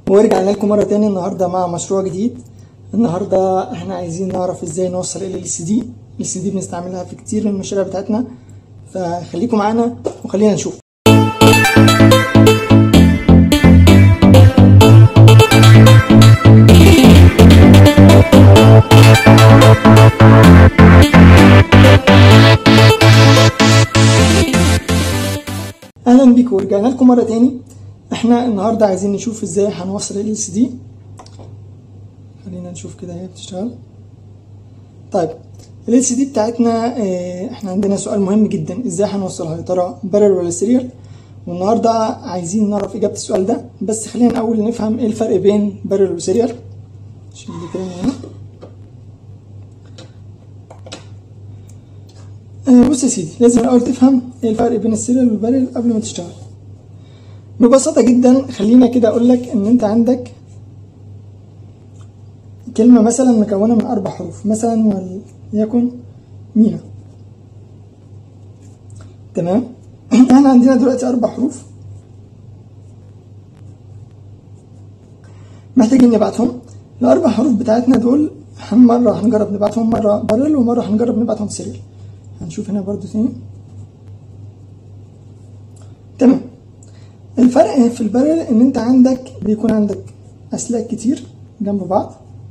ورجعنا لكم مرة تاني النهاردة مع مشروع جديد النهاردة احنا عايزين نعرف ازاي نوصل ال LCD ال LCD بنستعملها في كتير من المشاريع بتاعتنا فخليكم معانا وخلينا نشوف اهلا بيكم ورجعنا لكم مرة تاني احنا النهاردة عايزين نشوف ازاي هنوصل ال LCD خلينا نشوف كده هي بتشتغل طيب ال LCD بتاعتنا اه احنا عندنا سؤال مهم جدا ازاي هنوصلها يا ترى بارل ولا سيريال والنهاردة عايزين نعرف اجابة السؤال ده بس خلينا الاول نفهم ايه الفرق بين بارل وسيريال عشان دي كده من هنا اه بص يا سيدي لازم الاول تفهم ايه الفرق بين السيريال والبارل قبل ما تشتغل ببساطة جدا خلينا كده اقول لك ان انت عندك كلمة مثلا مكونة من أربع حروف مثلا وليكن مينا تمام احنا عندنا دلوقتي أربع حروف محتاجين نبعتهم الأربع حروف بتاعتنا دول مرة هنجرب نبعتهم مرة بارل ومرة هنجرب نبعتهم سيريال هنشوف هنا برضو تاني تمام الفرق في البارل ان انت عندك بيكون عندك اسلاك كتير جنب بعض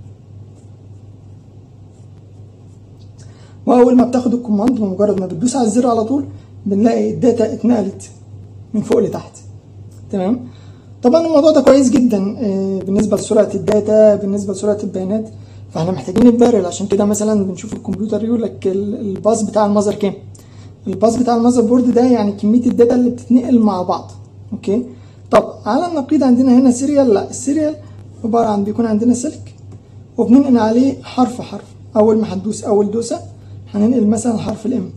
واول ما بتاخد الكوماند بمجرد ما بتدوس على الزر على طول بنلاقي الداتا اتنقلت من فوق لتحت تمام طبعا الموضوع ده كويس جدا بالنسبه لسرعه الداتا بالنسبه لسرعه البيانات فاحنا محتاجين البارل عشان كده مثلا بنشوف الكمبيوتر يقول لك الباص بتاع المذر كام الباص بتاع المذر بورد ده يعني كميه الداتا اللي بتتنقل مع بعض اوكي طب على النقيض عندنا هنا سيريال لا السيريال عباره عن بيكون عندنا سلك وبننقل عليه حرف حرف اول ما هندوس اول دوسه هننقل مثلا حرف الام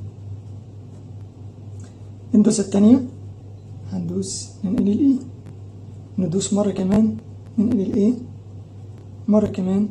الدوسه الثانيه هندوس ننقل الاي ندوس مره كمان ننقل الاي مره كمان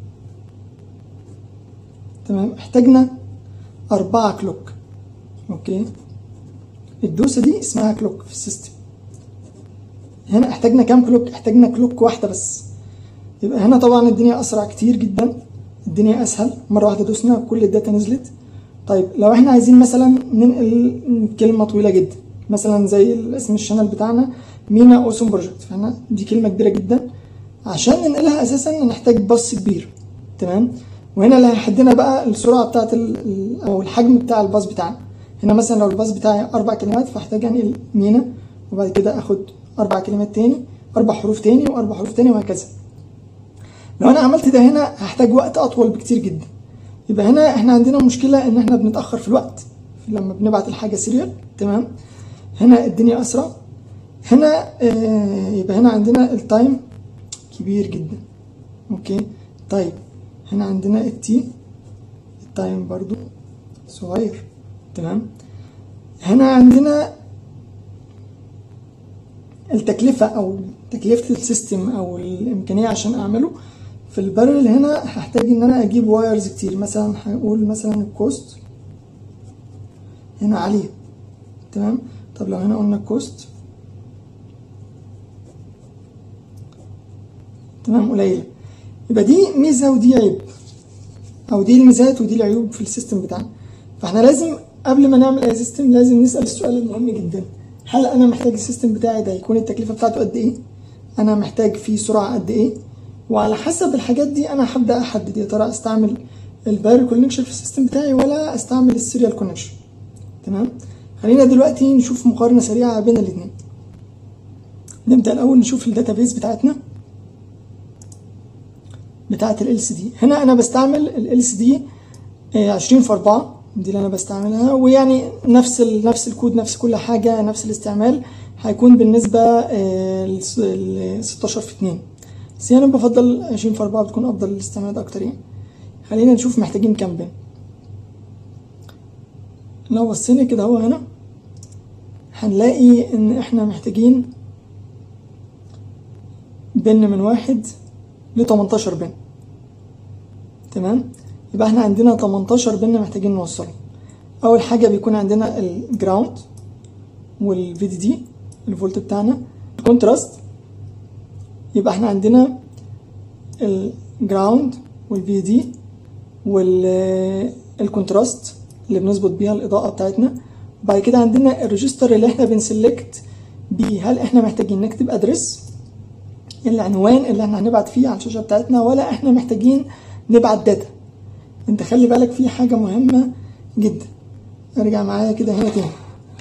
تمام احتاجنا أربعة كلوك أوكي الدوسة دي اسمها كلوك في السيستم هنا احتاجنا كام كلوك احتاجنا كلوك واحدة بس يبقى هنا طبعا الدنيا أسرع كتير جدا الدنيا أسهل مرة واحدة دوسنا كل الداتا نزلت طيب لو احنا عايزين مثلا ننقل كلمة طويلة جدا مثلا زي اسم الشانل بتاعنا مينا اوسم بروجكت فاحنا دي كلمة كبيرة جدا عشان ننقلها اساسا نحتاج باص كبير تمام وهنا اللي هيحدنا بقى السرعه بتاعت او الحجم بتاع الباص بتاعنا هنا مثلا لو الباص بتاعي اربع كلمات فاحتاج انقل مينا وبعد كده اخد اربع كلمات تاني اربع حروف تاني واربع حروف تاني وهكذا لو انا عملت ده هنا هحتاج وقت اطول بكتير جدا يبقى هنا احنا عندنا مشكله ان احنا بنتاخر في الوقت لما بنبعت الحاجه سيريال تمام هنا الدنيا اسرع هنا آه يبقى هنا عندنا التايم كبير جدا اوكي طيب هنا عندنا التي التايم برضو صغير تمام هنا عندنا التكلفة أو تكلفة السيستم أو الإمكانية عشان أعمله في البارل هنا هحتاج إن أنا أجيب وايرز كتير مثلا هقول مثلا الكوست هنا عالية تمام طب لو هنا قلنا الكوست تمام قليلة يبقى دي ميزه ودي عيب او دي الميزات ودي العيوب في السيستم بتاعنا فاحنا لازم قبل ما نعمل اي سيستم لازم نسال السؤال المهم جدا هل انا محتاج السيستم بتاعي ده يكون التكلفه بتاعته قد ايه انا محتاج فيه سرعه قد ايه وعلى حسب الحاجات دي انا هبدا احدد يا ترى استعمل الباير كونكشن في السيستم بتاعي ولا استعمل السيريال كونكشن تمام خلينا دلوقتي نشوف مقارنه سريعه بين الاثنين نبدا الاول نشوف الداتابيز بتاعتنا بتاعت ال LCD هنا انا بستعمل ال LCD 20 في 4 دي اللي انا بستعملها ويعني نفس ال نفس الكود نفس كل حاجه نفس الاستعمال هيكون بالنسبه ل 16 في 2 بس انا بفضل 20 في 4 بتكون افضل الاستعمالات اكتر يعني خلينا نشوف محتاجين كام بن لو بصينا كده اهو هنا هنلاقي ان احنا محتاجين بن من واحد ل 18 بن تمام يبقى احنا عندنا 18 بن محتاجين نوصلهم اول حاجه بيكون عندنا الجراوند والفي دي دي الفولت بتاعنا الكونتراست يبقى احنا عندنا الجراوند والفي دي والكونتراست اللي بنظبط بيها الاضاءه بتاعتنا وبعد كده عندنا الريجستر اللي احنا بنسلكت بيه هل احنا محتاجين نكتب ادرس العنوان اللي احنا هنبعت فيه على الشاشه بتاعتنا ولا احنا محتاجين نبعت داتا انت خلي بالك في حاجه مهمه جدا ارجع معايا كده هنا تاني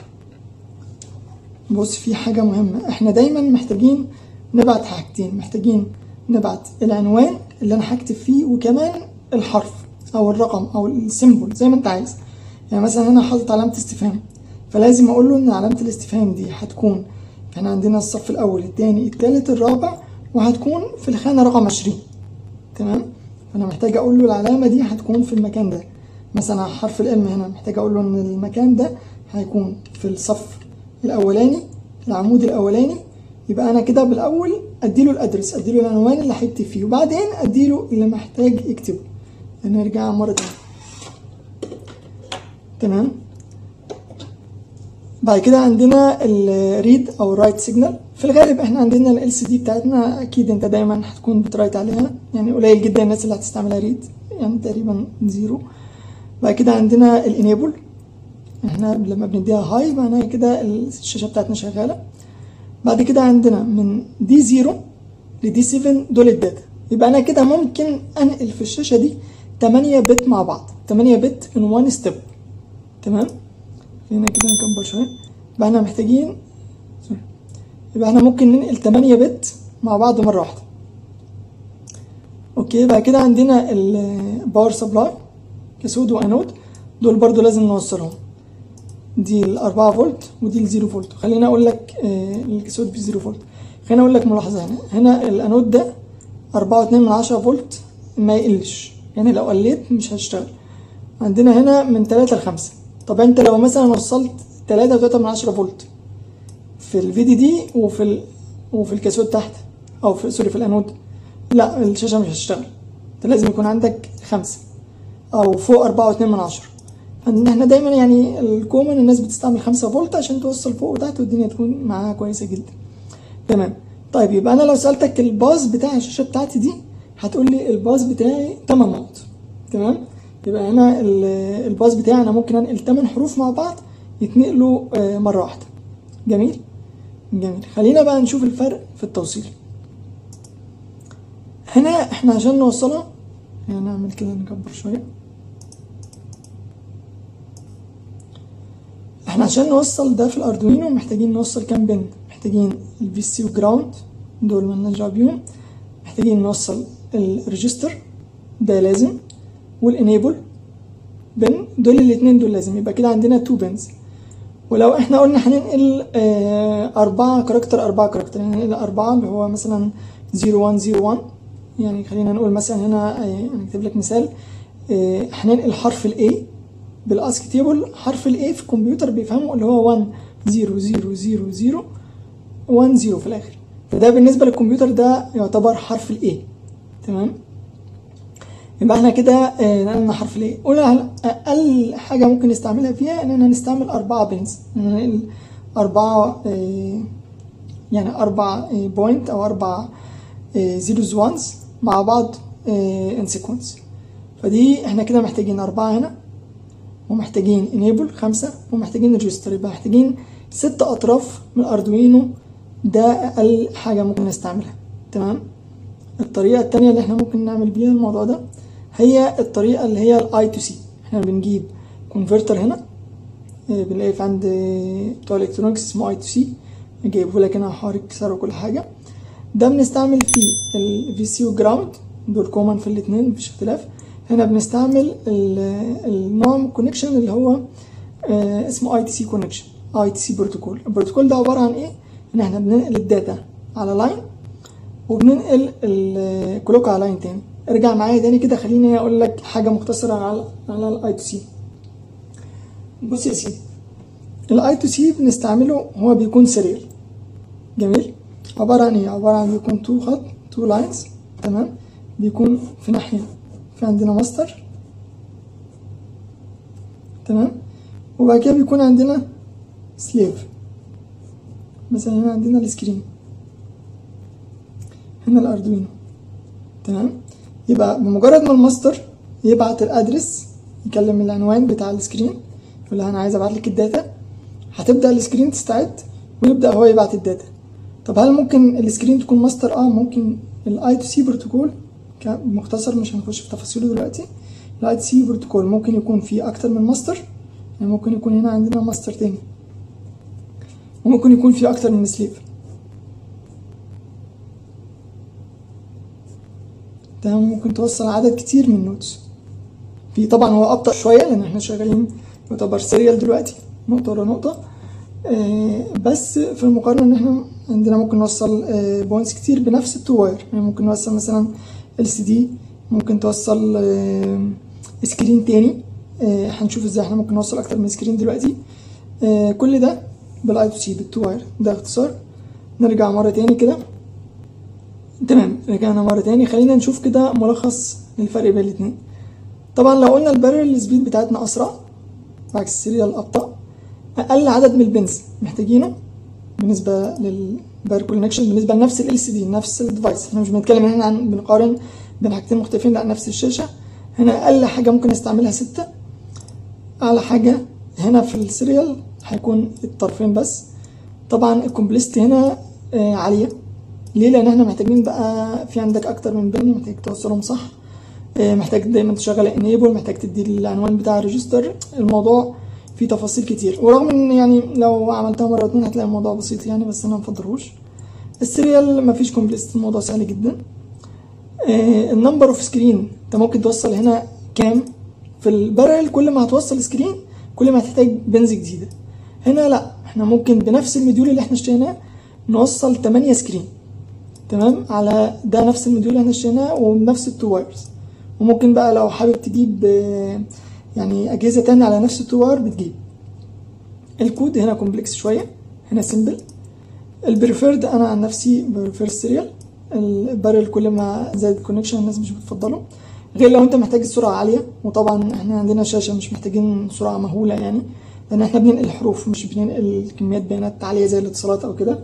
بص في حاجه مهمه احنا دايما محتاجين نبعت حاجتين محتاجين نبعت العنوان اللي انا هكتب فيه وكمان الحرف او الرقم او السيمبل زي ما انت عايز يعني مثلا انا حاطط علامه استفهام فلازم اقول له ان علامه الاستفهام دي هتكون احنا عندنا الصف الاول الثاني الثالث الرابع وهتكون في الخانه رقم 20 تمام فانا محتاج اقول له العلامه دي هتكون في المكان ده مثلا حرف الام هنا محتاج اقول له ان المكان ده هيكون في الصف الاولاني العمود الاولاني يبقى انا كده بالاول اديله الادرس اديله العنوان اللي هيكتب فيه وبعدين اديله اللي محتاج يكتبه نرجع مره تانية تمام بعد كده عندنا الريد او رايت سيجنال في الغالب احنا عندنا ال سي دي بتاعتنا اكيد انت دايما هتكون بترايت عليها يعني قليل جدا الناس اللي هتستعملها ريد يعني تقريبا زيرو بعد كده عندنا الانيبل احنا لما بنديها هاي معناها كده الشاشه بتاعتنا شغاله بعد كده عندنا من دي زيرو لدي 7 دول الداتا يبقى انا كده ممكن انقل في الشاشه دي 8 بت مع بعض 8 بت ان وان ستيب تمام هنا كده نكبر شويه يبقى احنا محتاجين يبقى احنا ممكن ننقل 8 بت مع بعض مره واحده اوكي بعد كده عندنا الباور سبلاي كسود وانود دول برضو لازم نوصلهم دي ال 4 فولت ودي ال 0 فولت خليني اقول لك آه الكسود ب 0 فولت خليني اقول لك ملاحظه هنا هنا الانود ده 4.2 من 10 فولت ما يقلش يعني لو قليت مش هتشتغل عندنا هنا من 3 ل 5 طب انت لو مثلا وصلت 3.3 من 10 فولت في الفي دي دي وفي ال... وفي الكاسود تحت او في سوري في الانود لا الشاشه مش هتشتغل انت لازم يكون عندك 5 او فوق 4.2 من 10 احنا دايما يعني الكومن الناس بتستعمل 5 فولت عشان توصل فوق وتحت والدنيا تكون معاها كويسه جدا تمام طيب يبقى انا لو سالتك الباص بتاع الشاشه بتاعتي دي هتقول لي الباص بتاعي 8 نقط تمام يبقى هنا الباص بتاعي انا ممكن انقل 8 حروف مع بعض يتنقلوا مره واحده جميل جميل خلينا بقى نشوف الفرق في التوصيل هنا احنا عشان نوصلها يعني نعمل كده نكبر شويه احنا عشان نوصل ده في الاردوينو محتاجين نوصل كام بن محتاجين الفي سي وجراوند دول مالناش دعوه بيهم محتاجين نوصل الريجستر ده لازم والانيبل بن دول الاثنين دول لازم يبقى كده عندنا تو بنز ولو احنا قلنا هننقل اه أربعة كاركتر أربعة كاركتر يعني ننقل أربعة اللي هو مثلا 0101 يعني خلينا نقول مثلا هنا اه هنكتب لك مثال اه هننقل حرف الاي بالاسك تيبل حرف الاي في الكمبيوتر بيفهمه اللي هو 1 0 0 0 0 1 0 في الاخر فده بالنسبه للكمبيوتر ده يعتبر حرف الاي تمام يبقى احنا كده نقلنا حرف الاي قلنا اقل حاجه ممكن نستعملها فيها اننا نستعمل اربعه بنز ننقل اربعه يعني اربع بوينت او اربع زيروز وانز مع بعض ان سيكونس فدي احنا كده محتاجين اربعه هنا ومحتاجين انيبل خمسة ومحتاجين ريجستر يبقى محتاجين ست اطراف من الاردوينو ده اقل حاجة ممكن نستعملها تمام الطريقة التانية اللي احنا ممكن نعمل بيها الموضوع ده هي الطريقة اللي هي الاي تو سي احنا بنجيب كونفرتر هنا بنلاقيه في عند بتوع الكترونكس اسمه اي تو سي جايبه لك هنا حوار الكسر وكل حاجة ده بنستعمل فيه الفي سي وجراوند دول كومن في الاتنين مفيش اختلاف هنا بنستعمل النوع من الكونكشن اللي هو آه اسمه اي تي سي كونكشن اي تي سي بروتوكول البروتوكول ده عباره عن ايه ان احنا بننقل الداتا على لاين وبننقل الكلوك على لاين تاني ارجع معايا تاني كده خليني اقول لك حاجه مختصره على على الاي تو سي بص يا سيدي الاي تو سي بنستعمله هو بيكون سرير جميل عباره عن ايه عباره عن بيكون تو خط تو لاينز تمام بيكون في ناحيه في عندنا ماستر تمام وبعد كده بيكون عندنا سليف مثلا هنا عندنا السكرين هنا الاردوينو تمام يبقى بمجرد ما الماستر يبعت الادرس يكلم العنوان بتاع السكرين يقول لها انا عايز ابعت لك الداتا هتبدا السكرين تستعد ويبدا هو يبعت الداتا طب هل ممكن السكرين تكون ماستر اه ممكن الاي تو سي بروتوكول مختصر مش هنخش في تفاصيله دلوقتي الاي تو سي بروتوكول ممكن يكون فيه اكتر من ماستر يعني ممكن يكون هنا عندنا ماستر تاني وممكن يكون فيه اكتر من سليف تمام ممكن توصل عدد كتير من النودز في طبعا هو ابطا شويه لان احنا شغالين يعتبر سيريال دلوقتي نقطه ورا نقطه آه بس في المقارنه ان احنا عندنا ممكن نوصل آه بوينتس كتير بنفس التو واير يعني ممكن نوصل مثلا ال سي دي ممكن توصل آه سكرين تاني هنشوف ازاي احنا ممكن نوصل اكتر من سكرين دلوقتي كل ده بالاي تو سي بالتو واير ده اختصار نرجع مره تاني كده تمام رجعنا مرة تاني خلينا نشوف كده ملخص للفرق بين الاتنين طبعا لو قلنا البارل سبيد بتاعتنا أسرع بعكس السيريال أبطأ أقل عدد من البنز محتاجينه بالنسبة للبار كونكشن بالنسبة لنفس ال سي دي نفس الديفايس احنا مش بنتكلم هنا عن بنقارن بين حاجتين مختلفين لا نفس الشاشة هنا أقل حاجة ممكن استعملها ستة أعلى حاجة هنا في السيريال هيكون الطرفين بس طبعا الكومبلست هنا آه عالية ليه لان احنا محتاجين بقى في عندك اكتر من بن محتاج توصلهم صح محتاج دايما تشغل انيبل محتاج تدي العنوان بتاع الريجستر الموضوع فيه تفاصيل كتير ورغم ان يعني لو عملتها مره اتنين هتلاقي الموضوع بسيط يعني بس انا مفضلهوش السيريال مفيش كومبليست الموضوع سهل جدا النمبر اوف سكرين انت ممكن توصل هنا كام في البارل كل ما هتوصل سكرين كل ما هتحتاج بنز جديده هنا لا احنا ممكن بنفس المديول اللي احنا اشتريناه نوصل 8 سكرين تمام على ده نفس الموديول اللي احنا اشتريناه وبنفس التو وايرز وممكن بقى لو حابب تجيب يعني اجهزه تانية على نفس التو واير بتجيب الكود هنا كومبلكس شويه هنا سيمبل البريفيرد انا عن نفسي بريفير السيريال البارل كل ما زاد الكونكشن الناس مش بتفضله غير لو انت محتاج السرعه عاليه وطبعا احنا عندنا شاشه مش محتاجين سرعه مهوله يعني لان احنا بننقل حروف مش بننقل كميات بيانات عاليه زي الاتصالات او كده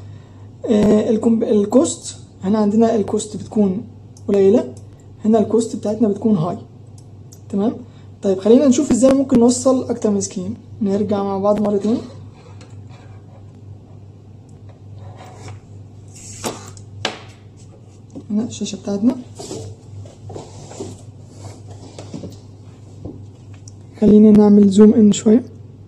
آه الكوست هنا عندنا الكوست بتكون قليلة هنا الكوست بتاعتنا بتكون هاي تمام طيب خلينا نشوف ازاي ممكن نوصل اكتر من سكرين نرجع مع بعض مرة تاني هنا الشاشة بتاعتنا خلينا نعمل زوم ان شويه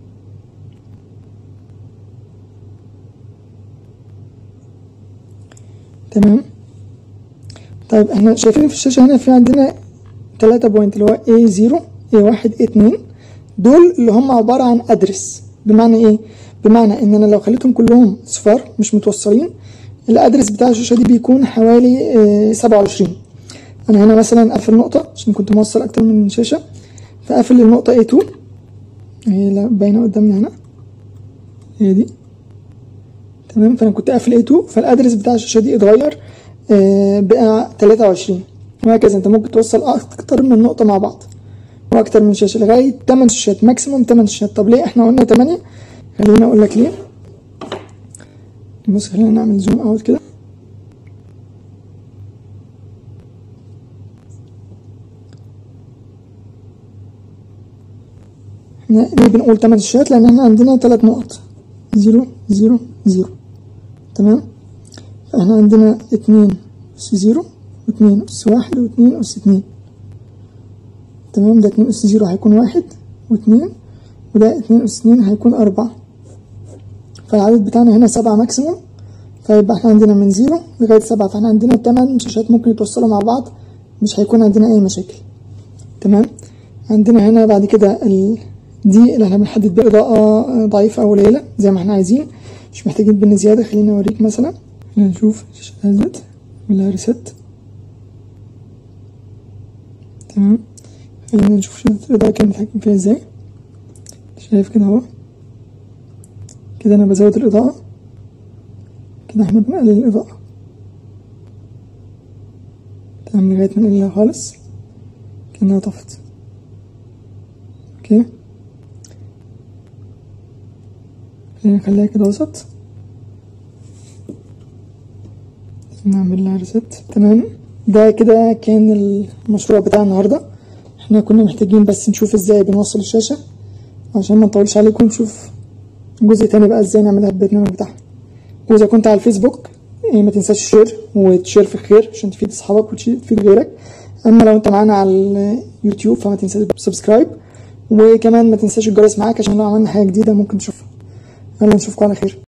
تمام طيب احنا شايفين في الشاشة هنا في عندنا تلاتة بوينت اللي هو A0 A1 A2 دول اللي هم عبارة عن ادرس بمعنى ايه؟ بمعنى ان انا لو خليتهم كلهم صفار مش متوصلين الادرس بتاع الشاشة دي بيكون حوالي اه سبعة وعشرين انا هنا مثلا قافل نقطة عشان كنت موصل اكتر من شاشة فقافل النقطة A2 هي باينة قدامنا هنا هي دي تمام فانا كنت قافل A2 فالادرس بتاع الشاشه دي اتغير آه بقى 23 وهكذا انت ممكن توصل اكتر من نقطه مع بعض واكتر من شاشه لغايه 8 شاشات ماكسيموم 8 شاشات طب ليه احنا قلنا 8 خليني اقول لك ليه بص خلينا نعمل زوم اوت كده احنا ليه بنقول 8 شاشات لان احنا عندنا 3 نقط 0 0 0 تمام فاحنا عندنا اتنين أس زيرو واتنين أس واحد واتنين أس اتنين تمام ده اتنين أس زيرو هيكون واحد واتنين وده اتنين أس اتنين هيكون أربعة فالعدد بتاعنا هنا سبعة ماكسيموم فيبقى احنا عندنا من زيرو لغاية سبعة فاحنا عندنا تمن شاشات ممكن يتوصلوا مع بعض مش هيكون عندنا أي مشاكل تمام عندنا هنا بعد كده ال... دي اللي احنا بنحدد بيها إضاءة ضعيفة أو قليلة زي ما احنا عايزين مش محتاجين بن زيادة خليني أوريك مثلا نشوف الشاشة نزلت نعملها ريست تمام خلينا نشوف شدة الإضاءة كان بنتحكم فيها ازاي شايف كده اهو كده أنا بزود الإضاءة كده احنا بنقلل الإضاءة تمام لغاية ما نقللها خالص كأنها طفت اوكي خلينا نخليها كده وسط نعمل لها ريست تمام ده كده كان المشروع بتاع النهارده احنا كنا محتاجين بس نشوف ازاي بنوصل الشاشة عشان ما نطولش عليكم نشوف جزء تاني بقى ازاي نعملها بالبرنامج بتاعها واذا كنت على الفيسبوك إيه ما تنساش شير وتشير في الخير عشان تفيد اصحابك وتفيد غيرك اما لو انت معانا على اليوتيوب فما تنساش سبسكرايب وكمان ما تنساش الجرس معاك عشان لو عملنا حاجه جديده ممكن تشوفها يلا نشوفكم على خير